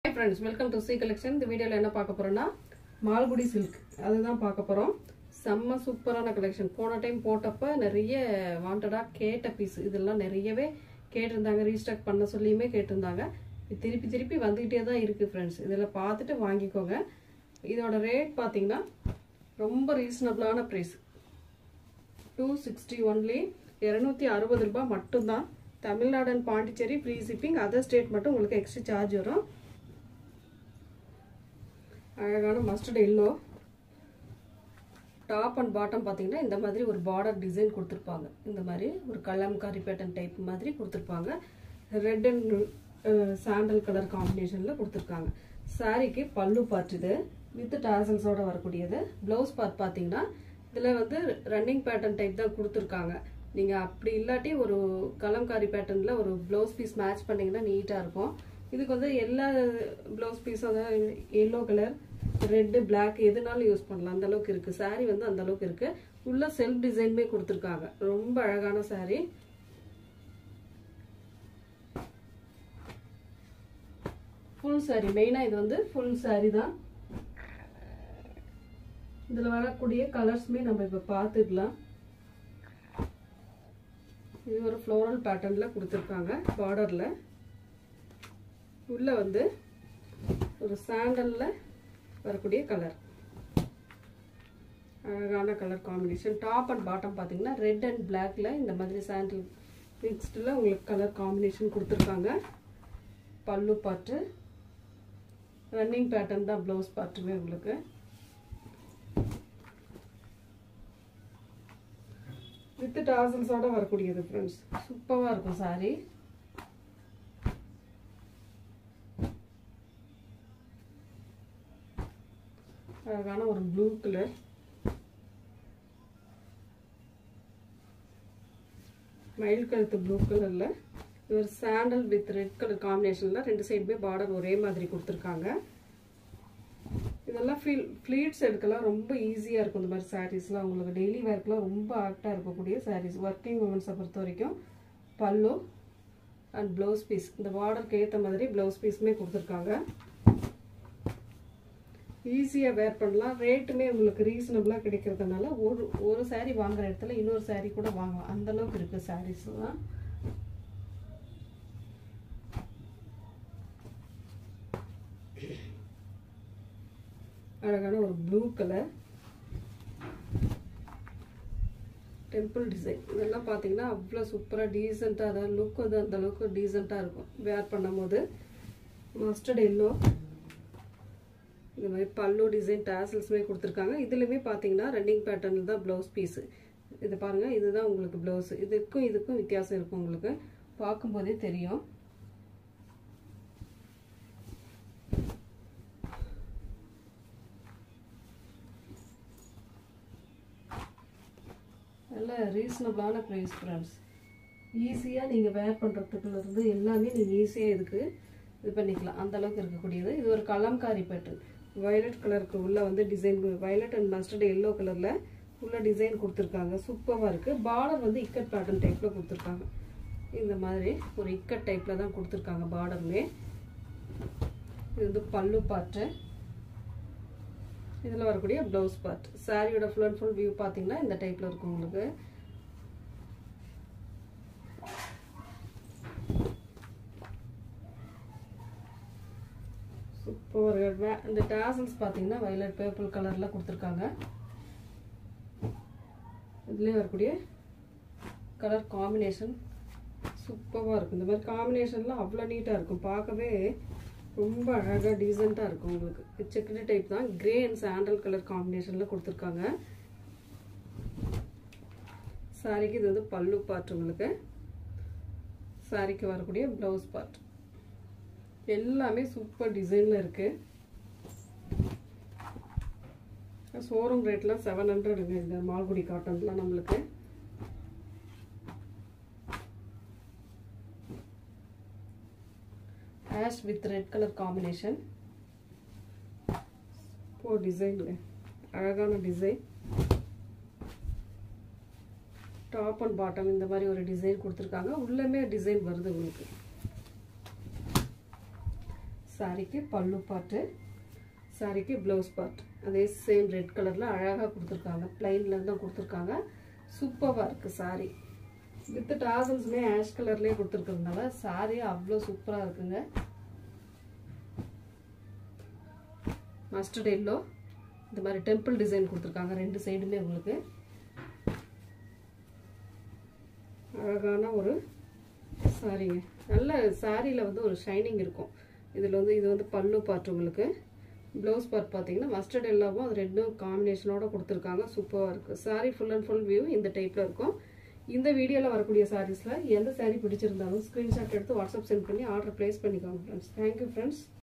friends welcome to C collection இந்த வீடியோவில் என்ன பார்க்க போறோம்னா மால்குடி சில்க் அதுதான் பார்க்க போகிறோம் செம்ம சூப்பரான கலெக்ஷன் போன டைம் போட்டப்ப நிறைய வாண்டடாக கேட்ட பீஸ் இதெல்லாம் நிறையவே கேட்டிருந்தாங்க ரீஸ்டாக் பண்ண சொல்லியுமே கேட்டிருந்தாங்க இது திருப்பி திருப்பி வந்துக்கிட்டே தான் இருக்குது ஃப்ரெண்ட்ஸ் இதில் பார்த்துட்டு வாங்கிக்கோங்க இதோட ரேட் பார்த்தீங்கன்னா ரொம்ப ரீசனபிளான ப்ரைஸ் டூ சிக்ஸ்டி ஒன்லி இரநூத்தி அறுபது ரூபாய் மட்டும்தான் Tamil Nadu and Pondicherry free shipping other state மட்டும் உங்களுக்கு எக்ஸ்ட்ரா சார்ஜ் வரும் அழகான mustard yellow top and bottom பார்த்தீங்கன்னா இந்த மாதிரி ஒரு பார்டர் டிசைன் கொடுத்துருப்பாங்க இந்த மாதிரி ஒரு கலம்காரி பேட்டன் டைப் மாதிரி கொடுத்துருப்பாங்க ரெட் அண்ட் சாண்டல் கலர் காம்பினேஷனில் கொடுத்துருக்காங்க சாரீக்கு பல்லு பார்ட் இது வித் டாசல்ஸோட வரக்கூடியது ப்ளவுஸ் பார்ட் பார்த்தீங்கன்னா இதில் வந்து ரன்னிங் பேட்டர்ன் டைப் தான் கொடுத்துருக்காங்க நீங்கள் அப்படி இல்லாட்டி ஒரு கலம்காரி பேட்டர்னில் ஒரு ப்ளவுஸ் பீஸ் மேட்ச் பண்ணிங்கன்னா நீட்டாக இருக்கும் இதுக்கு வந்து எல்லா ப்ளவுஸ் பீஸும் அதாவது எல்லோ கலர் ரெட்டு பிளாக் எதுனாலும் யூஸ் பண்ணலாம் அந்த அளவுக்கு இருக்குது சாரீ வந்து அந்த அளவுக்கு இருக்குது உள்ள செல்ஃப் டிசைனுமே கொடுத்துருக்காங்க ரொம்ப அழகான சாரீ ஃபுல் சாரீ மெயினாக இது வந்து ஃபுல் சாரீ தான் இதில் வரக்கூடிய கலர்ஸுமே நம்ம இப்போ பார்த்துக்கலாம் இது ஒரு ஃப்ளோரல் பேட்டர்னில் கொடுத்துருக்காங்க பார்டரில் உள்ளே வந்து ஒரு சாண்டலில் வரக்கூடிய கலர் அழகான colour combination top and bottom பார்த்தீங்கன்னா ரெட் அண்ட் பிளாக்ல இந்த மாதிரி சாண்டில் மிக்ஸ்டில் உங்களுக்கு கலர் காம்பினேஷன் கொடுத்துருக்காங்க பல்லு பாட்டு ரன்னிங் பேட்டர்ன் தான் ப்ளவுஸ் பார்ட்டுமே உங்களுக்கு வித் டாசல்ஸோட வரக்கூடியது ஃப்ரெண்ட்ஸ் சூப்பராக இருக்கும் சாரி அழகான ஒரு ப்ளூ கலர் மயில் கழுத்து ப்ளூ கலரில் ஒரு சாண்டல் வித் ரெட் கலர் காம்பினேஷனில் ரெண்டு சைடுமே பார்டர் ஒரே மாதிரி கொடுத்துருக்காங்க இதெல்லாம் ஃபீல் ஃப்ளீட்ஸ் எடுக்கலாம் ரொம்ப ஈஸியாக இருக்கும் இந்த மாதிரி சாரீஸ்லாம் உங்களுக்கு டெய்லி வேர்க்கெலாம் ரொம்ப ஆக்டாக இருக்கக்கூடிய சாரீஸ் ஒர்க்கிங் உமன்ஸை பொறுத்த வரைக்கும் பல்லு அண்ட் ப்ளவுஸ் பீஸ் இந்த பார்டருக்கு ஏற்ற மாதிரி ப்ளவுஸ் பீஸுமே கொடுத்துருக்காங்க ஈஸியாக வேர் பண்ணலாம் ரேட்டுமே உங்களுக்கு ரீசனபிளாக கிடைக்கிறதுனால ஒரு ஒரு சாரீ வாங்குற இடத்துல இன்னொரு சாரீ கூட வாங்கலாம் அந்தளவுக்கு இருக்குது சாரீஸ்லாம் அழகான ஒரு ப்ளூ கலர் டெம்பிள் டிசைன் இதெல்லாம் பார்த்தீங்கன்னா அவ்வளோ சூப்பராக டீசெண்டாக அதாவது லுக் வந்து அந்த அளவுக்கு டீசெண்டாக இருக்கும் வேர் பண்ணும் போது மஸ்டர்ட் எல்லோ இந்த மாதிரி பல்லு டிசைன் டேசல்ஸுமே கொடுத்துருக்காங்க இதுலையுமே பார்த்தீங்கன்னா ரன்னிங் பேட்டர்னில் தான் ப்ளவுஸ் பீஸு இது பாருங்கள் இதுதான் உங்களுக்கு ப்ளவுஸ் இதுக்கும் இதுக்கும் வித்தியாசம் இருக்கும் உங்களுக்கு பார்க்கும்போதே தெரியும் நல்ல ரீசனபிளான ப்ரைஸ் ஃப்ரெண்ட்ஸ் ஈஸியாக நீங்கள் வேர் பண்ணுறதுக்குலேருந்து எல்லாமே நீங்கள் ஈஸியாக இதுக்கு இது பண்ணிக்கலாம் அந்த அளவுக்கு இருக்கக்கூடியது இது ஒரு கலம்காரி பேட்டர்ன் வயலட் கலருக்கு உள்ள வந்து design violet and mustard yellow கலரில் உள்ள டிசைன் கொடுத்துருக்காங்க சூப்பராக இருக்குது பார்டர் வந்து இக்கட் பேட்டர்ன் டைப்பில் கொடுத்துருக்காங்க இந்த மாதிரி ஒரு இக்கட் டைப்பில் தான் கொடுத்துருக்காங்க பார்டர்லே இது வந்து பல்லு பாட்டு இதில் வரக்கூடிய ப்ளவுஸ் பார்ட் சாரியோட ஃபுல் அண்ட் ஃபுல் வியூ பார்த்தீங்கன்னா இந்த டைப்பில் இருக்கும் உங்களுக்கு சூப்பர் இந்த டாசல்ஸ் பார்த்தீங்கன்னா வயலட் பேர்பிள் கலரில் கொடுத்துருக்காங்க இதுலேயே வரக்கூடிய கலர் காம்பினேஷன் சூப்பராக இருக்கும் இந்த மாதிரி காம்பினேஷன்லாம் அவ்வளோ நீட்டாக இருக்கும் பார்க்கவே ரொம்ப அழகாக டீசெண்டாக இருக்கும் உங்களுக்கு செக்குடு டைப் தான் கிரே அண்ட் சாண்டல் கலர் காம்பினேஷனில் கொடுத்துருக்காங்க சாரிக்கு இது வந்து பல்லு பார்ட் உங்களுக்கு சாரிக்கு வரக்கூடிய ப்ளவுஸ் பார்ட் எல்லாமே சூப்பர் டிசைனில் இருக்குது ஷோரூம் ரேட்லாம் செவன் ஹண்ட்ரடுங்க இந்த மால்குடி காட்டன்லாம் நம்மளுக்கு ash with red colour combination இப்போ டிசைன்ல அழகான டிசைன் டாப் அண்ட் பாட்டம் இந்த மாதிரி ஒரு டிசைன் கொடுத்துருக்காங்க உள்ளமே டிசைன் வருது உங்களுக்கு சாரிக்கு பல்லு பாட்டு சாரிக்கு ப்ளவுஸ் பார்ட் அதே சேம் ரெட் கலரில் அழகாக கொடுத்துருக்காங்க பிளைனில் தான் கொடுத்துருக்காங்க சூப்பராக இருக்குது சாரி வித் டாசல்ஸுமே ஆஷ் கலர்லேயே கொடுத்துருக்கறதுனால சாரி அவ்வளோ சூப்பராக இருக்குங்க மஸ்டர்ட் எல்லோ இந்த மாதிரி டெம்பிள் டிசைன் கொடுத்துருக்காங்க ரெண்டு சைடுமே உங்களுக்கு அழகான ஒரு சாரிங்க நல்ல சாரியில் வந்து ஒரு ஷைனிங் இருக்கும் இதில் வந்து இது வந்து பல்லு பார்ட் உங்களுக்கு ப்ளவுஸ் பார்ட் பார்த்தீங்கன்னா மஸ்டர்ட் எல்லாவும் அது ரெண்டும் காம்பினேஷனோட கொடுத்துருக்காங்க சூப்பராக இருக்குது sari full and full view இந்த டைப்பில் இருக்கும் இந்த வீடியோவில் வரக்கூடிய சாரீஸில் எந்த சாரீ பிடிச்சிருந்தாலும் ஸ்க்ரீன்ஷாட் எடுத்து வாட்ஸ்அப் சென்ட் பண்ணி ஆர்டர் ப்ளேஸ் பண்ணிக்கோங்க ஃப்ரெண்ட்ஸ் தேங்க்யூ ஃப்ரெண்ட்ஸ்